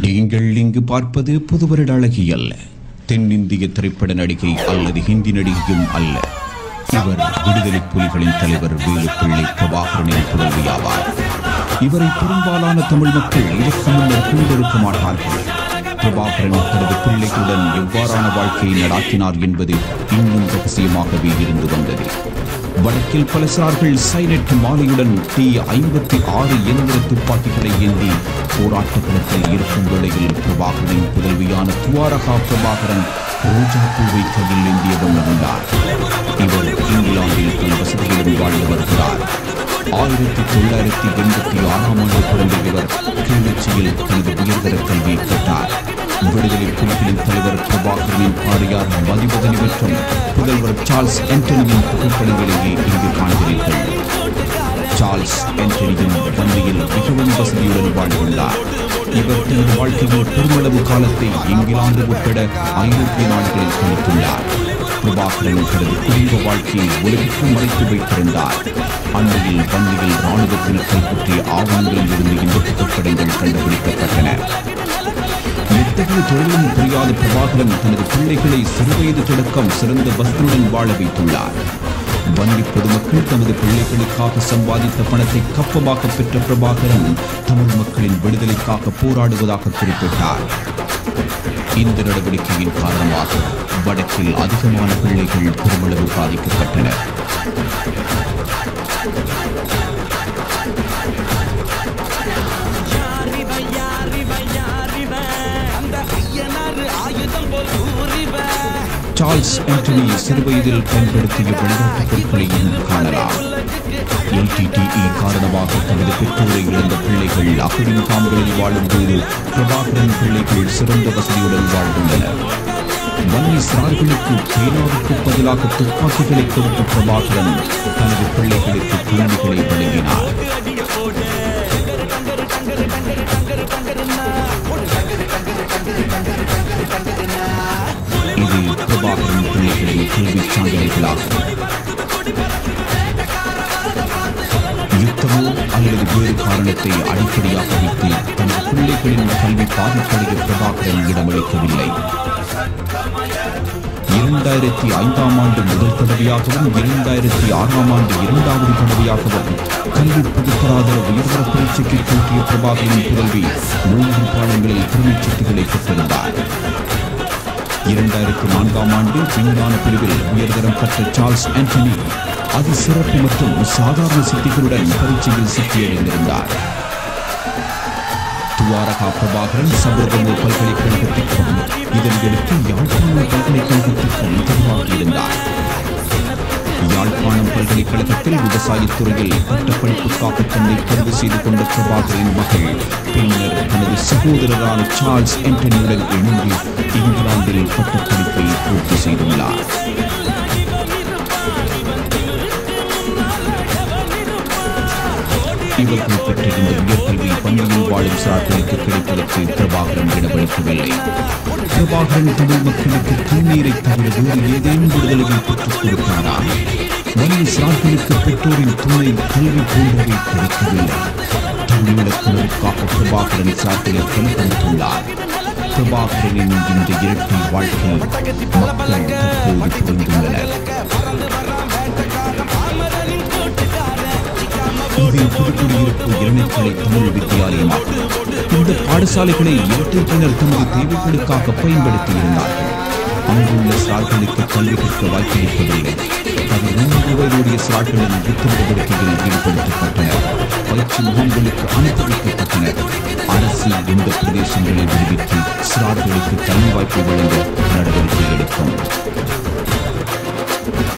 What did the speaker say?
நீங்கள் இங்கு பார்ப்பது புதுவருட அழகி அல்ல தென்னிந்திய திரைப்பட நடிகை அல்லது ஹிந்தி நடிகையும் அல்ல இவர் விடுதலை புலிகளின் தலைவர் வேலுப்பிள்ளை பிரபாகரனின் புதல்வியாவார் இவரை பெரும்பாலான தமிழ் மக்கள் இதற்கு முன்னர் கொண்டிருக்க மாட்டார்கள் பிரபாகரன் தனது பிள்ளைகளுடன் எவ்வாறான வாழ்க்கையை நடாத்தினார் என்பது இன்னும் ரகசியமாகவே இருந்து வந்தது வடக்கில் பல சார்கள் சைனட் மாலையுடன் டி ஐம்பத்தி ஆறு இயந்திர துப்பாக்கிகளை ஏந்தி போராட்ட களத்தில் இருக்கும் வேளையில் பிரபாகரனின் புதல்வியான துவாரகா பிரபாகரன் ரோஜா பூவை கையில் ஏந்திய வண்ணம் இருந்தார் இவர் இங்கிலாந்தில் தன் வசதியுடன் வாழ்ந்து வருகிறார் ஆயிரத்தி தொள்ளாயிரத்தி எண்பத்தி ஆறாம் ஆண்டு பிறந்த இவர் கிளிநொச்சியில் தனது உயர்தர கல்வியை பெற்றார் விடுதலை புலிகளின் தலைவர் பிரபாகரனின் பாரியார் மதிவதனி மற்றும் புதல்வர் சார்ல்ஸ் ஆண்டனியின் புகைப்படங்களையே இங்கு காண்கிறீர்கள் சார்ல்ஸ் ஆண்டனியின் வன்மையில் மிகவும் வசதியுடன் வாழ்ந்துள்ளார் இவர் தனது வாழ்க்கையில் பெருமளவு காலத்தை இங்கிலாந்து உட்பட ஐரோப்பிய நாடுகளில் கழித்துள்ளார் பிரபாகரன் தனது குடும்ப வாழ்க்கையை உலகிற்கு மறைத்து வைத்திருந்தார் அண்மையில் வன்மையில் ராணுவத்தில் கைப்பற்றிய ஆவணங்களில் இருந்து இந்த புகைப்படங்கள் கண்டுபிடிக்கப்பட்டன எத்தகைய தொழிலும் புரியாத பிரபாகரன் தனது பிள்ளைகளை சிறுவயது தொடக்கம் சிறந்த வசதியுடன் வாழ வைத்துள்ளார் வங்கி பொதுமக்கள் தமது பிள்ளைகளுக்காக சம்பாதித்த பணத்தை கப்பமாக பெற்ற பிரபாகரன் தமிழ் மக்களின் விடுதலைக்காக போராடுவதாக குறிப்பிட்டார் இந்த நடவடிக்கையின் காரணமாக வடக்கில் அதிகமான பிள்ளைகள் பெருமளவு பாதிக்கப்பட்டனர் யாரிவன் யாரிவன் யாரிவன் அந்த ஐயனாரு ஆயுதம் போல் ஊறிவன் சார்ல்ஸ் ஆண்டனி சிறுவயதில் பயன்படுத்திய விளையாட்டுப் பொருட்களை இங்கு காணலாம் எல்டிடிஇ காரணமாக தனது பெற்றோரை இழந்த பிள்ளைகள் அகழி முகாம்களில் வாழும்போது பிரபாகரன் பிள்ளைகள் சிறந்த வசதியுடன் வாழ்ந்துள்ளனர் வன்னி சிறார்களுக்கு பேனாவுக்கு பதிலாக துப்பாக்கிகளை கொடுத்த பிரபாகரன் தனது பிள்ளைகளுக்கு குழந்தைகளை வழங்கினார் இது பிரபாகரன் பிள்ளைகளின் கல்வி சான்றிதழ்களாகும் யுத்தமோ அல்லது வேறு காரணத்தை அடிப்படையாக வைத்து தனது பிள்ளைகளின் கல்வி பாதிப்படைய பிரபாகரன் இடமளிக்கவில்லை இரண்டாயிரத்தி ஐந்தாம் ஆண்டு முதல் தடவையாகவும் இரண்டாயிரத்தி ஆறாம் ஆண்டு இரண்டாவது தடவையாகவும் கல்வி புதுப்பராத உயர்தர பரீட்சைக்கு கூட்டிய பிரபாகரன் புதல்வி மூன்று பாடங்களில் திருமிச்சீட்டுகளை பெற்றிருந்தார் இரண்டாயிரத்தி நான்காம் ஆண்டு விஞ்ஞான பிரிவில் உயர்தரம் பெற்ற சார்ல்ஸ் ஆண்டனி அதி சிறப்பு மற்றும் சாதாரண சித்திகளுடன் பரீட்சையில் சித்தியடைந்திருந்தார் துவாரகா பிரபாகரன் சபர்கமு பல்கலைக்கழகத்திற்கும் இதனையடுத்து யாழ்ப்பாணம் பல்கலைக்கழகத்திற்கும் தெரிவாகியிருந்தார் யாழ்ப்பாணம் பல்கலைக்கழகத்தில் விவசாயத் துறையில் பட்டப்படிப்புக்காக தன்னை தெரிவு செய்து கொண்ட பிரபாகரின் மகள் பின்னர் தனது சகோதரரான சார்ல்ஸ் ஆண்டனியுடன் இணைந்து இங்கிலாந்தில் பட்டப்படிப்பை பூர்த்தி செய்துள்ளார் இவர்கள் பெற்ற இந்த உயர்கல்வி பள்ளியில் வாழும் சார்களுக்கு கிடைப்பதற்கு பிரபாகரன் இடமளிக்கவில்லை பிரபாகரன் தமிழ் மக்களுக்கு தண்ணீரை தவிர வேறு ஏதேனும் விடுதலையை பெற்றுக் கொடுத்தாரா வன்னிய சார்களுக்கு பெற்றோரின் துணை கல்வி போன்றவை கிடைக்கவில்லை தமிழீழத்தினருக்காக பிரபாகரன் சார்களை கண்காணித்துள்ளார் பிரபாகரனின் இந்த இரட்டை வாழ்க்கை மக்கள் தற்போது புரிந்துள்ளனர் இது புதுக்குடியிருப்பு இளநிலை தமிழ் வித்தியாலயமாகும் இந்த பாடசாலைகளை இரட்டைப்பினர் தமது தேவைகளுக்காக பயன்படுத்தியிருந்தார்கள் அங்குள்ள சார்களுக்கு கல்வி கற்க வாய்ப்பளிக்கவில்லை பதிமூன்று வயதுடைய சார்களும் யுத்த நடவடிக்கையில் ஈடுபடுத்தப்பட்டனர் பயிற்சி முகாம்களுக்கு அனுப்பி வைக்கப்பட்டனர் அரசு இந்த பிரதேசங்களை விடுவித்து சிறார்களுக்கு கல்வி வாய்ப்பு வழங்க நடவடிக்கை எடுக்கும்